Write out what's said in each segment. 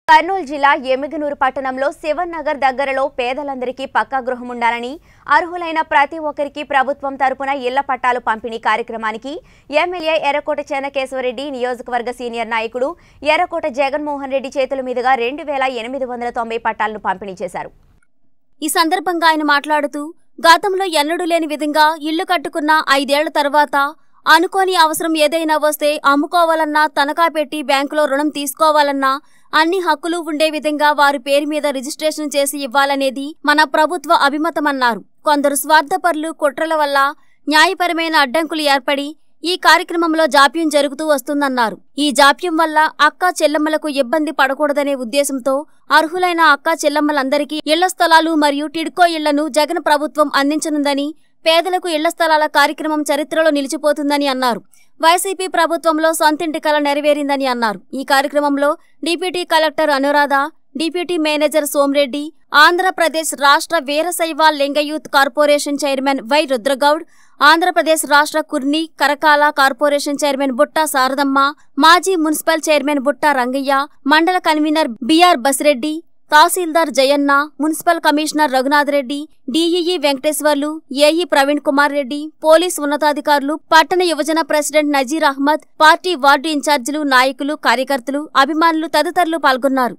కర్నూలు జిల్లా ఎమ్మిగనూరు పట్టణంలో శివన్ నగర్ దగ్గరలో పేదలందరికీ పక్కా గృహం ఉండాలని అర్హులైన ప్రతి ఒక్కరికి ప్రభుత్వం తరపున ఇళ్ల పట్టాలు పంపిణీ కార్యక్రమానికి ఎమ్మెల్యే ఎర్రకోట చెన్నకేశ్వరరెడ్డి నియోజకవర్గ సీనియర్ నాయకుడు ఎర్రకోట జగన్మోహన్ రెడ్డి చేతుల మీదుగా రెండు వేల ఎనిమిది వందల తొంభై పట్టాలను పంపిణీ చేశారు ఈ సందర్భంగా ఆయన మాట్లాడుతూ గతంలో ఎన్నడూ లేని విధంగా ఇల్లు కట్టుకున్న ఐదేళ్ల తర్వాత అనుకోని అవసరం ఏదైనా వస్తే అమ్ముకోవాలన్నా తనఖా పెట్టి బ్యాంకులో రుణం తీసుకోవాలన్నా అన్ని హక్కులు ఉండే విధంగా వారి పేరు మీద రిజిస్ట్రేషన్ చేసి ఇవ్వాలనేది మన ప్రభుత్వ అభిమతమన్నారు కొందరు స్వార్థపరులు కుట్రల వల్ల న్యాయపరమైన అడ్డంకులు ఏర్పడి ఈ కార్యక్రమంలో జాప్యం జరుగుతూ వస్తుందన్నారు ఈ జాప్యం వల్ల అక్క చెల్లెమ్మలకు ఇబ్బంది పడకూడదనే ఉద్దేశంతో అర్హులైన అక్క చెల్లెమ్మలందరికీ ఇళ్ల స్థలాలు మరియు టిడ్కో ఇళ్లను జగన్ ప్రభుత్వం అందించనుందని పేదలకు ఇళ్ల స్థలాల కార్యక్రమం చరిత్రలో నిలిచిపోతుందని అన్నారు వైసీపీ ప్రభుత్వంలో సొంతింటి కల నెరవేరిందని అన్నారు ఈ కార్యక్రమంలో deputy collector Anuradha deputy manager Soma Reddy Andhra Pradesh రాష్ట్ర Veerashaiva Lingayat corporation chairman Y Rudra Goud Andhra Pradesh రాష్ట్ర కుర్ని కరకాల కార్పొరేషన్ చైర్మన్ బుట్టా శారదమ్మ మాజీ మున్సిపల్ చైర్మన్ బుట్టా రంగయ్య మండల convener B R Basireddy tahsildar Jayanna municipal commissioner Raghunath Reddy D E E Venkateswarlu A E Praveen Kumar Reddy police ఉన్నతాధికారులు పట్టణ యువజన president Nazeer Ahmed party ward ఇన్ఛార్జీలు నాయకులు కార్యకర్తలు అభిమానులు తదితరులు పాల్గొన్నారు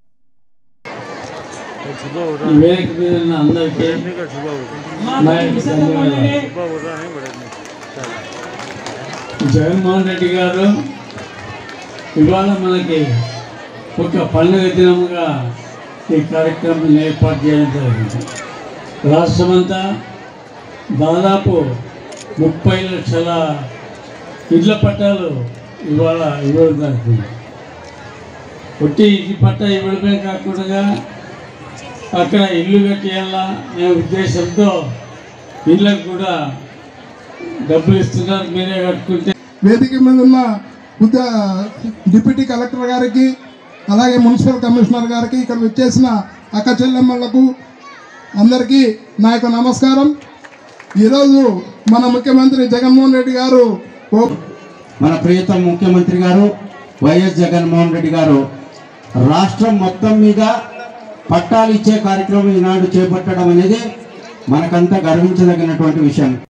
सुबह हो रहा ఈ వేదిక మీద ఉన్న అందరికీ है का सुबह हो रहा నా యొక్క ధన్యవాదాలు है सुबह हो रहा है बड़े में चलो జగన్మోహన్ రెడ్డి గారు ఇవాళ మనకి ఒక పండుగ దినముగా ఈ కార్యక్రమం ఏర్పాటు చేయడం జరిగింది రాష్ట్రమంతా దాదాపు ముప్పై లక్షల ఇళ్ల పట్టాలు ఇవాళ ఇవ్వడం జరుగుతుంది ఒట్టి ఇంటి పట్టా ఇవ్వడమే కాకుండా అక్కడ ఇల్లు కట్టేయాలా అనే ఉద్దేశంతో ఇళ్ళకు కూడా డబ్బులు ఇస్తున్నారు మీరే కట్టుకుంటే వేదిక మీద ఉన్న ఉద్య డిప్యూటీ కలెక్టర్ గారికి అలాగే మున్సిపల్ కమిషనర్ గారికి ఇక్కడ వచ్చేసిన అక్క చెల్లెమ్మలకు అందరికీ నా యొక్క నమస్కారం ఈరోజు మన ముఖ్యమంత్రి జగన్మోహన్ రెడ్డి గారు ఓ మన ప్రియతమ ముఖ్యమంత్రి గారు వైఎస్ జగన్మోహన్ రెడ్డి గారు రాష్ట్రం మొత్తం మీద పట్టాలు ఇచ్చే కార్యక్రమం ఈనాడు చేపట్టడం అనేది మనకంతా గర్వించదగినటువంటి విషయం